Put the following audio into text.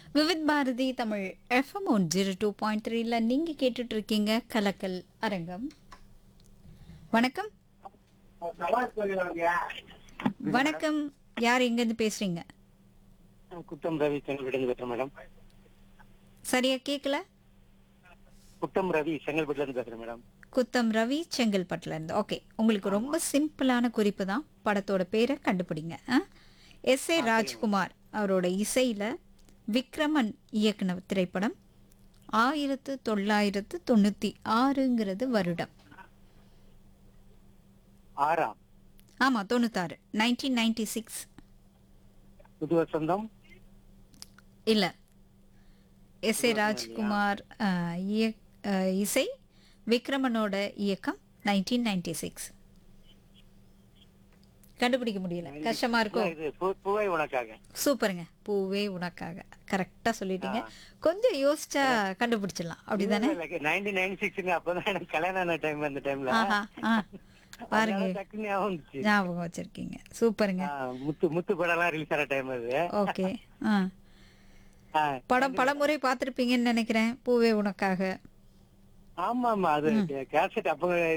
Vividh Bharati Tamil FM one zero two point த்ரீல நீங்க கேட்டுட்டு இருக்கீங்க கலக்கல் அரங்கம் வணக்கம் வணக்கம் யார் எங்கேருந்து பேசுறீங்க குட்டம் ரவி செங்கல்பட்டு பேசுறேன் மேடம் சரியா கேட்கல குட்டம் ரவி செங்கல்பட்டுல இருந்து பேசுறேன் மேடம் குத்தம் ரவி செங்கல்பட்டுல இருந்து ஓகே உங்களுக்கு ரொம்ப சிம்பிளான குறிப்பு தான் படத்தோட பேரை கண்டுபிடிங்க எஸ் ஏ ராஜ்குமார் அவரோட இசையில விக்ரமன் இயக்குன திரைப்படம் ஆயிரத்து தொள்ளாயிரத்து தொண்ணூத்தி ஆறுங்கிறது வருடம் ஆறா ஆமா தொண்ணூத்தாறு நைன்டீன் நைன்டி சிக்ஸ் புது வசந்தம் இல்ல எஸ் ஏ ராஜ்குமார் அஹ், இயக்- அஹ், இசை விக்ரமனோட இயக்கம் நைன்டீன் நைன்டி சிக்ஸ் கண்டுபிடிக்க முடியல கஷ்டமா இருக்கும் இது பூ- பூவை உனக்காக சூப்பருங்க பூவே உனக்காக கரெக்டா சொல்லிட்டீங்க கொஞ்சம் யோசிச்சா கண்டுபிடிச்சிடலாம் அப்படிதானே நைன்டீன் நைன்டி சிக்ஸ்ங்க அப்பதான் எனக்கு கல்யாணம் ஆன டைம் அந்த டைம்ல ஆஹா ஆ பாருங்க அதனால டக்குன்னு ஞாபகம் வந்துச்சு ஞாபகம் வச்சிருக்கீங்க சூப்பருங்க ஆ, முத்து முத்து படம் எல்லாம் ரிலீஸ் ஆன டைம் அது ஓகே ஆ ஆ, படம் பல முறை பார்த்திருப்பீங்கன்னு நினைக்கிறேன் பூவே உனக்காக ஆமா ஆமா அது கேசட் அப்ப